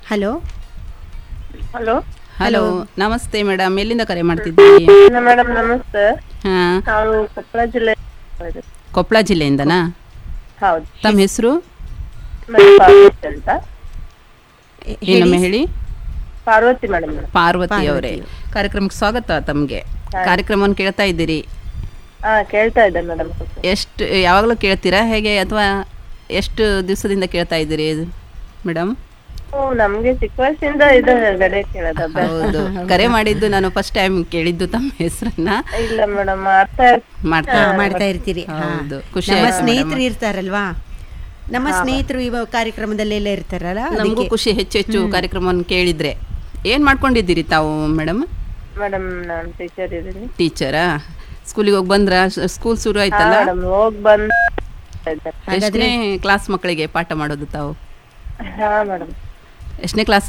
Hello hello hello ನಮಸ್ತೆ madam ಎಲ್ಲಿಂದ ಕರೆ ಮಾಡ್ತಿದ್ದೀರಿ ಮೇಡಮ್ ನಮಸ್ತೆ ಹಾ ನಾವು ಕೊಪ್ಪಳ ಜಿಲ್ಲೆ ಕೊಪ್ಪಳ ಜಿಲ್ಲೆಯಿಂದನಾ ಹೌದು ತಮ್ಮ ಹೆಸರು ಮತ್ತೆ ಪಾರ್ವತಿ ಅಂತ ಏನೊಮ್ಮೆ ಹೇಳಿ ಪಾರ್ವತಿ ಮೇಡಮ್ ಪಾರ್ವತಿ ಅವರೇ ಕಾರ್ಯಕ್ರಮಕ್ಕೆ ಸ್ವಾಗತ ತಮಗೆ ಕಾರ್ಯಕ್ರಮವನ್ನು ಕೇಳ್ತಾ ಇದ್ದೀರಿ ಹಾ ಕೇಳ್ತಾ ಇದ್ದೆ ಮೇಡಮ್ ಎಷ್ಟು ಯಾವಾಗಲೂ ಕೇಳ್ತೀರಾ ಹೇಗೆ ಅಥವಾ ಎಷ್ಟು ದಿವಸದಿಂದ ಕೇಳ್ತಾ ಇದ್ದೀರಿ ಮೇಡಮ್ ಓ ನಮ್ಗೆ ಚಿಕ್ಕ ವಯಸ್ಸಿಂದ ಇದು ಗಡೆ ಕೇಳೋದು ಅಭ್ಯಾಸ. ಹೌದು ಕರೆ ಮಾಡಿದ್ದು ನಾನು ಫಸ್ಟ್ ಟೈಮ್ ಕೇಳಿದ್ದು ತಮ್ಮ ಹೆಸರನ್ನ ಇಲ್ಲ ಮೇಡಮ್ ಅರ್ಥ ಮಾಡ್ತಾ ಹಾ, ಮಾಡ್ತಾ ಇರ್ತೀರಿ ಹಾ. ಹೌದು, ಖುಷಿ ನಮ್ಮ ಆಯ್ತು ಸ್ನೇಹಿತರು ಇರ್ತಾರಲ್ವಾ ನಮ್ಮ ಸ್ನೇಹಿತರು ಇವಾಗ ಕಾರ್ಯಕ್ರಮದಲ್ಲೆಲ್ಲ ಇರ್ತಾರಲ್ಲ ನಮಗೂ ಅದಕ್ಕೆ ಖುಷಿ ಹೆಚ್ಚು ಹೆಚ್ಚು ಕಾರ್ಯಕ್ರಮವನ್ನು ಕೇಳಿದ್ರೆ ಏನ್ ಮಾಡ್ಕೊಂಡಿದ್ದೀರಿ ತಾವು ಮೇಡಮ್ ಮೇಡಮ್ ನಾನು ಟೀಚರ್ ಇದ್ದೀನಿ ಟೀಚರಾ ಸ್ಕೂಲಿಗೆ ಹೋಗಿ ಬಂದ್ರ ಸ್ಕೂಲ್ ಶುರು ಆಯ್ತಲ್ಲ ಮೇಡಮ್ ಹೋಗ್ ಬಂದ್ ಎಷ್ಟನೇ ಕ್ಲಾಸ್ ಮಕ್ಕಳಿಗೆ ಪಾಠ ಮಾಡೋದು ತಾವು ಹಾ ಮೇಡಮ್ ಎಷ್ಟನೇ ಕ್ಲಾಸ್